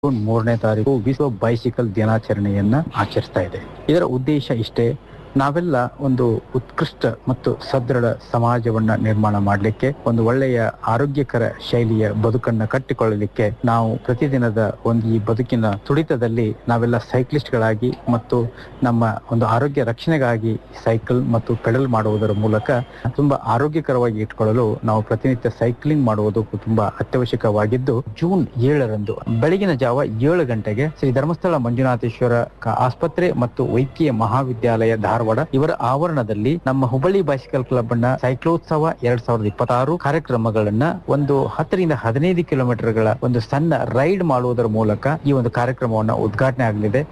June ಮೂರನೇ ತಾರೀಕು ವಿಶ್ವ ಬೈಸಿಕಲ್ ದಿನಾಚರಣೆಯನ್ನ ಆಚರಿಸ್ತಾ ಇದೆ ಇದರ ಉದ್ದೇಶ ಇಷ್ಟೇ ನಾವೆಲ್ಲ ಒಂದು ಉತ್ಕೃಷ್ಟ ಮತ್ತು ಸದೃಢ ಸಮಾಜವನ್ನ ನಿರ್ಮಾಣ ಮಾಡಲಿಕ್ಕೆ ಒಂದು ಒಳ್ಳೆಯ ಆರೋಗ್ಯಕರ ಶೈಲಿಯ ಬದುಕನ್ನ ಕಟ್ಟಿಕೊಳ್ಳಲಿಕ್ಕೆ ನಾವು ಪ್ರತಿದಿನದ ಒಂದು ಈ ಬದುಕಿನ ತುಡಿತದಲ್ಲಿ ನಾವೆಲ್ಲ ಸೈಕ್ಲಿಸ್ಟ್ಗಳಾಗಿ ಮತ್ತು ನಮ್ಮ ಒಂದು ಆರೋಗ್ಯ ರಕ್ಷಣೆಗಾಗಿ ಸೈಕಲ್ ಮತ್ತು ಪೆಡಲ್ ಮಾಡುವುದರ ಮೂಲಕ ತುಂಬಾ ಆರೋಗ್ಯಕರವಾಗಿ ಇಟ್ಕೊಳ್ಳಲು ನಾವು ಪ್ರತಿನಿತ್ಯ ಸೈಕ್ಲಿಂಗ್ ಮಾಡುವುದು ತುಂಬಾ ಅತ್ಯವಶ್ಯಕವಾಗಿದ್ದು ಜೂನ್ ಏಳರಂದು ಬೆಳಗಿನ ಜಾವ ಏಳು ಗಂಟೆಗೆ ಶ್ರೀ ಧರ್ಮಸ್ಥಳ ಮಂಜುನಾಥೇಶ್ವರ ಕ- ಆಸ್ಪತ್ರೆ ಮತ್ತು ವೈದ್ಯಕೀಯ ಮಹಾವಿದ್ಯಾಲಯ ಧಾರವಾಡ ಇವರ ಆವರಣದಲ್ಲಿ ನಮ್ಮ ಹುಬ್ಬಳ್ಳಿ ಬೈಸಿಕಲ್ ಕ್ಲಬ್ ನ ಸೈಕ್ಲೋತ್ಸವ ಎರಡ್ ಸಾವಿರದ ಇಪ್ಪತ್ತಾರು ಕಾರ್ಯಕ್ರಮಗಳನ್ನ ಒಂದು ಹತ್ತರಿಂದ ಹದಿನೈದು ಕಿಲೋಮೀಟರ್ಗಳ ಒಂದು ಸಣ್ಣ ರೈಡ್ ಮಾಡುವುದರ ಮೂಲಕ ಈ ಒಂದು ಕಾರ್ಯಕ್ರಮವನ್ನ ಉದ್ಘಾಟನೆ ಆಗಲಿದೆ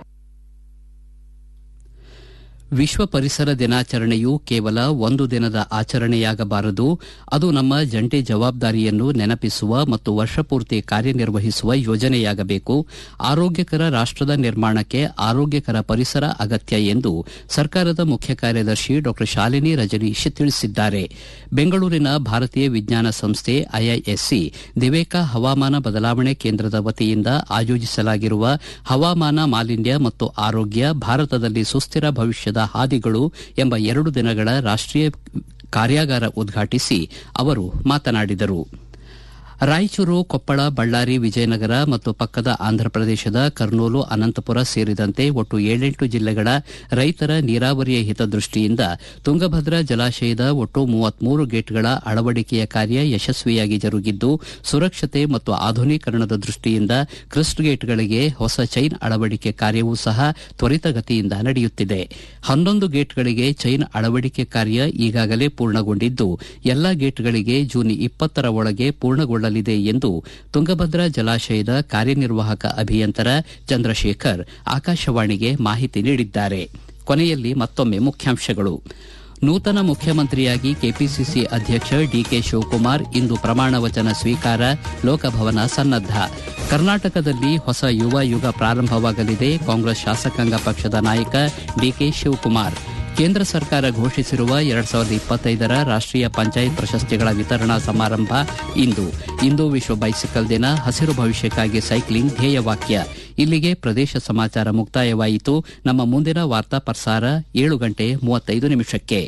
ವಿಶ್ವ ಪರಿಸರ ದಿನಾಚರಣೆಯು ಕೇವಲ ಒಂದು ದಿನದ ಆಚರಣೆಯಾಗಬಾರದು ಅದು ನಮ್ಮ ಜಂಟಿ ಜವಾಬ್ದಾರಿಯನ್ನು ನೆನಪಿಸುವ ಮತ್ತು ವರ್ಷಪೂರ್ತಿ ಕಾರ್ಯನಿರ್ವಹಿಸುವ ಯೋಜನೆಯಾಗಬೇಕು ಆರೋಗ್ಯಕರ ರಾಷ್ಟದ ನಿರ್ಮಾಣಕ್ಕೆ ಆರೋಗ್ಯಕರ ಪರಿಸರ ಅಗತ್ಯ ಎಂದು ಸರ್ಕಾರದ ಮುಖ್ಯ ಕಾರ್ಯದರ್ಶಿ ಡಾ ಶಾಲಿನಿ ರಜನೀಶ್ ತಿಳಿಸಿದ್ದಾರೆ ಬೆಂಗಳೂರಿನ ಭಾರತೀಯ ವಿಜ್ಞಾನ ಸಂಸ್ಥೆ ಐಐಎಸ್ಸಿ ದಿವೇಕ ಹವಾಮಾನ ಬದಲಾವಣೆ ಕೇಂದ್ರದ ವತಿಯಿಂದ ಆಯೋಜಿಸಲಾಗಿರುವ ಹವಾಮಾನ ಮಾಲಿನ್ಯ ಮತ್ತು ಆರೋಗ್ಯ ಭಾರತದಲ್ಲಿ ಸುಸ್ಥಿರ ಭವಿಷ್ಯದ ಹಾದಿಗಳು ಎಂಬ ಎರಡು ದಿನಗಳ ರಾಷ್ಟೀಯ ಕಾರ್ಯಾಗಾರ ಉದ್ಘಾಟಿಸಿ ಅವರು ಮಾತನಾಡಿದರು ರಾಯಚೂರು ಕೊಪ್ಪಳ ಬಳ್ಳಾರಿ ವಿಜಯನಗರ ಮತ್ತು ಪಕ್ಕದ ಆಂಧ್ರಪ್ರದೇಶದ ಕರ್ನೂಲು ಅನಂತಪುರ ಸೇರಿದಂತೆ ಒಟ್ಟು ಏಳೆಂಟು ಜಿಲ್ಲೆಗಳ ರೈತರ ನೀರಾವರಿಯ ಹಿತದೃಷ್ಟಿಯಿಂದ ತುಂಗಭದ್ರಾ ಜಲಾಶಯದ ಒಟ್ಟು ಮೂವತ್ಮೂರು ಗೇಟ್ಗಳ ಅಳವಡಿಕೆಯ ಕಾರ್ಯ ಯಶಸ್ವಿಯಾಗಿ ಜರುಗಿದ್ದು ಸುರಕ್ಷತೆ ಮತ್ತು ಆಧುನೀಕರಣದ ದೃಷ್ಟಿಯಿಂದ ಕ್ರಸ್ಟ್ ಗೇಟ್ಗಳಿಗೆ ಹೊಸ ಚೈನ್ ಅಳವಡಿಕೆ ಕಾರ್ಯವೂ ಸಹ ತ್ವರಿತಗತಿಯಿಂದ ನಡೆಯುತ್ತಿದೆ ಹನ್ನೊಂದು ಗೇಟ್ಗಳಿಗೆ ಚೈನ್ ಅಳವಡಿಕೆ ಕಾರ್ಯ ಈಗಾಗಲೇ ಪೂರ್ಣಗೊಂಡಿದ್ದು ಎಲ್ಲಾ ಗೇಟ್ಗಳಿಗೆ ಜೂನ್ ಇಪ್ಪತ್ತರ ಒಳಗೆ ಪೂರ್ಣಗೊಳ್ಳಲಿದೆ ಎಂದು ತುಂಗಭದ್ರಾ ಜಲಾಶಯದ ಕಾರ್ಯನಿರ್ವಾಹಕ ಅಭಿಯಂತರ ಚಂದ್ರಶೇಖರ್ ಆಕಾಶವಾಣಿಗೆ ಮಾಹಿತಿ ನೀಡಿದ್ದಾರೆ ಕೊನೆಯಲ್ಲಿ ಮತ್ತೊಮ್ಮೆ ಮುಖ್ಯಾಂಶಗಳು ನೂತನ ಮುಖ್ಯಮಂತ್ರಿಯಾಗಿ ಕೆಪಿಸಿಸಿ ಅಧ್ಯಕ್ಷ ಡಿಕೆ ಶಿವಕುಮಾರ್ ಇಂದು ಪ್ರಮಾಣ ವಚನ ಸ್ವೀಕಾರ ಲೋಕಭವನ ಸನ್ನದ್ದ ಕರ್ನಾಟಕದಲ್ಲಿ ಹೊಸ ಯುವ ಯುಗ ಪ್ರಾರಂಭವಾಗಲಿದೆ ಕಾಂಗ್ರೆಸ್ ಶಾಸಕಾಂಗ ಪಕ್ಷದ ನಾಯಕ ಡಿಕೆ ಶಿವಕುಮಾರ್ ಕೇಂದ್ರ ಸರ್ಕಾರ ಘೋಷಿಸಿರುವ ಎರಡ್ ಸಾವಿರದ ಇಪ್ಪತ್ತೈದರ ರಾಷ್ಟೀಯ ಪಂಚಾಯತ್ ಪ್ರಶಸ್ತಿಗಳ ವಿತರಣಾ ಸಮಾರಂಭ ಇಂದು ಇಂದು ವಿಶ್ವ ಬೈಸಿಕಲ್ ದಿನ ಹಸಿರು ಭವಿಷ್ಯಕ್ಕಾಗಿ ಸೈಕ್ಲಿಂಗ್ ಧ್ಯೇಯವಾಕ್ಯ ಇಲ್ಲಿಗೆ ಪ್ರದೇಶ ಸಮಾಚಾರ ಮುಕ್ತಾಯವಾಯಿತು ನಮ್ಮ ಮುಂದಿನ ವಾರ್ತಾ ಪ್ರಸಾರ ಏಳು ಗಂಟೆ ಮೂವತ್ತೈದು ನಿಮಿಷಕ್ಕೆ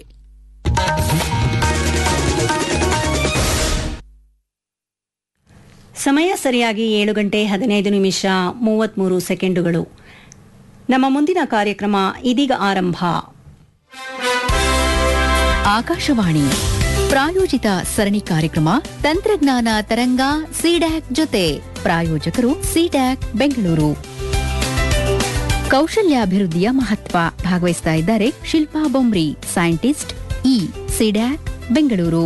ಸಮಯ ಸರಿಯಾಗಿ ಏಳು ಗಂಟೆ ಹದಿನೈದು ನಿಮಿಷ ಮೂವತ್ಮೂರು ಸೆಕೆಂಡುಗಳು ನಮ್ಮ ಮುಂದಿನ ಕಾರ್ಯಕ್ರಮ ಇದೀಗ ಆರಂಭ ಆಕಾಶವಾಣಿ ಪ್ರಾಯೋಜಿತ ಸರಣಿ ಕಾರ್ಯಕ್ರಮ ತಂತ್ರಜ್ಞಾನ ತರಂಗ ಸಿಡ್ಯಾಕ್ ಜೊತೆ ಪ್ರಾಯೋಜಕರು ಸಿಡ್ಯಾಕ್ ಬೆಂಗಳೂರು ಕೌಶಲ್ಯಾಭಿವೃದ್ಧಿಯ ಮಹತ್ವ ಭಾಗವಹಿಸ್ತಾ ಇದ್ದಾರೆ Shilpa Bomri scientist E CDAC Bengaluru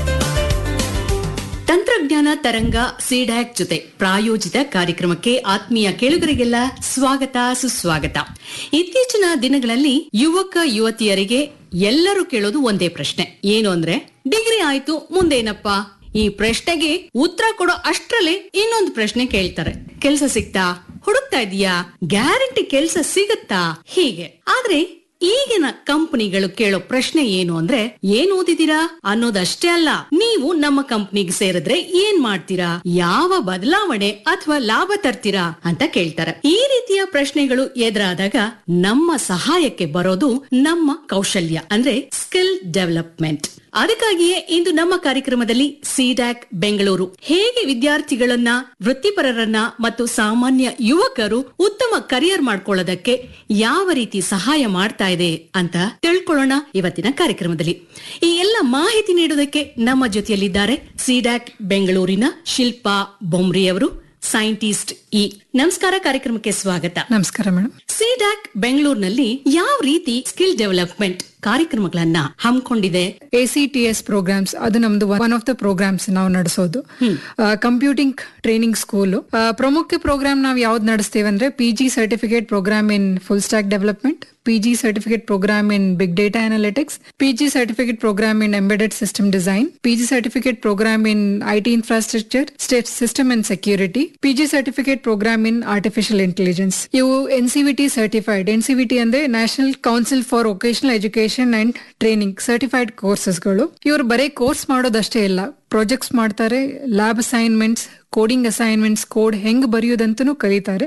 ತಂತ್ರಜ್ಞಾನ ತರಂಗ ಸಿಡ್ಯಾಕ್ ಜೊತೆ ಪ್ರಾಯೋಜಿತ ಕಾರ್ಯಕ್ರಮಕ್ಕೆ ಆತ್ಮೀಯ ಕೇಳುಗರಿಗೆಲ್ಲ ಸ್ವಾಗತ ಸುಸ್ವಾಗತ ಇತ್ತೀಚಿನ ದಿನಗಳಲ್ಲಿ ಯುವಕ ಯುವತಿಯರಿಗೆ ಎಲ್ಲರೂ ಕೇಳೋದು ಒಂದೇ ಪ್ರಶ್ನೆ ಏನು ಅಂದ್ರೆ ಡಿಗ್ರಿ ಆಯ್ತು ಮುಂದೇನಪ್ಪಾ ಈ ಪ್ರಶ್ನೆಗೆ ಉತ್ತರ ಕೊಡೋ ಅಷ್ಟ್ರಲ್ಲೇ ಇನ್ನೊಂದು ಪ್ರಶ್ನೆ ಕೇಳ್ತಾರೆ ಕೆಲ್ಸ ಸಿಗ್ತಾ ಹುಡುಕ್ತಾ ಇದೀಯಾ ಗ್ಯಾರಂಟಿ ಕೆಲ್ಸ ಸಿಗತ್ತಾ ಹೀಗೆ ಆದ್ರೆ ಈಗಿನ ಕಂಪನಿಗಳು ಕೇಳೋ ಪ್ರಶ್ನೆ ಏನು ಅಂದ್ರೆ ಏನ್ ಓದಿದೀರಾ ಅನ್ನೋದಷ್ಟೇ ಅಲ್ಲ ನೀವು ನಮ್ಮ ಕಂಪನಿಗೆ ಸೇರಿದ್ರೆ ಏನ್ ಮಾಡ್ತೀರಾ ಯಾವ ಬದಲಾವಣೆ ಅಥವಾ ಲಾಭ ತರ್ತೀರಾ ಅಂತ ಕೇಳ್ತಾರೆ ಈ ರೀತಿಯ ಪ್ರಶ್ನೆಗಳು ಎದುರಾದಾಗ ನಮ್ಮ ಸಹಾಯಕ್ಕೆ ಬರೋದು ನಮ್ಮ ಕೌಶಲ್ಯ ಅಂದ್ರೆ ಸ್ಕಿಲ್ ಡೆವಲಪ್ಮೆಂಟ್ ಅದಕ್ಕಾಗಿಯೇ ಇಂದು ನಮ್ಮ ಕಾರ್ಯಕ್ರಮದಲ್ಲಿ ಸಿಡ್ಯಾಕ್ ಬೆಂಗಳೂರು ಹೇಗೆ ವಿದ್ಯಾರ್ಥಿಗಳನ್ನ ವೃತ್ತಿಪರರನ್ನ ಮತ್ತು ಸಾಮಾನ್ಯ ಯುವಕರು ಉತ್ತಮ ಕರಿಯರ್ ಮಾಡ್ಕೊಳ್ಳೋದಕ್ಕೆ ಯಾವ ರೀತಿ ಸಹಾಯ ಮಾಡ್ತಾ ಇದೆ ಅಂತ ತಿಳ್ಕೊಳ್ಳೋಣ ಇವತ್ತಿನ ಕಾರ್ಯಕ್ರಮದಲ್ಲಿ ಈ ಎಲ್ಲ ಮಾಹಿತಿ ನೀಡೋದಕ್ಕೆ ನಮ್ಮ ಜೊತೆಯಲ್ಲಿದ್ದಾರೆ ಸಿಡ್ಯಾಕ್ ಬೆಂಗಳೂರಿನ ಶಿಲ್ಪಾ ಬೊಮ್ರಿ ಅವರು ಸೈಂಟಿಸ್ಟ್ ಇ ನಮಸ್ಕಾರ ಕಾರ್ಯಕ್ರಮಕ್ಕೆ ಸ್ವಾಗತ ನಮಸ್ಕಾರ ಮೇಡಮ್ ಸಿಡ್ಯಾಕ್ ಬೆಂಗಳೂರಿನಲ್ಲಿ ಯಾವ ರೀತಿ ಸ್ಕಿಲ್ ಡೆವಲಪ್ಮೆಂಟ್ ಕಾರ್ಯಕ್ರಮಗಳನ್ನ ಹಮ್ಮಿಕೊಂಡಿದೆ A C T S programmes ಅದು ನಮ್ದು ಒನ್ ಆಫ್ ದ ಪ್ರೋಗ್ರಾಮ್ಸ್ ನಾವು ನಡೆಸೋದು ಕಂಪ್ಯೂಟಿಂಗ್ ಟ್ರೈನಿಂಗ್ ಸ್ಕೂಲ್ ಪ್ರಮುಖ ಪ್ರೋಗ್ರಾಮ್ ನಾವು ಯಾವ್ದು ನಡೆಸ್ತೇವೆ ಅಂದ್ರೆ P G certificate programme in full stack development P G certificate programme in big data analytics P G certificate programme in embedded system design P G certificate programme in I T infrastructure system and security P G certificate programme in artificial intelligence ಇವು N C V T certified N C V T ಅಂದ್ರೆ national council for vocational education and training certified ಕೋರ್ಸಸ್ಗಳು ಇವರು ಬರೀ course ಮಾಡೋದಷ್ಟೇ ಇಲ್ಲ projects ಮಾಡ್ತಾರೆ lab assignments coding assignments code ಹೆಂಗ್ ಬರೆಯೋದಂತನೂ ಕಲಿತಾರೆ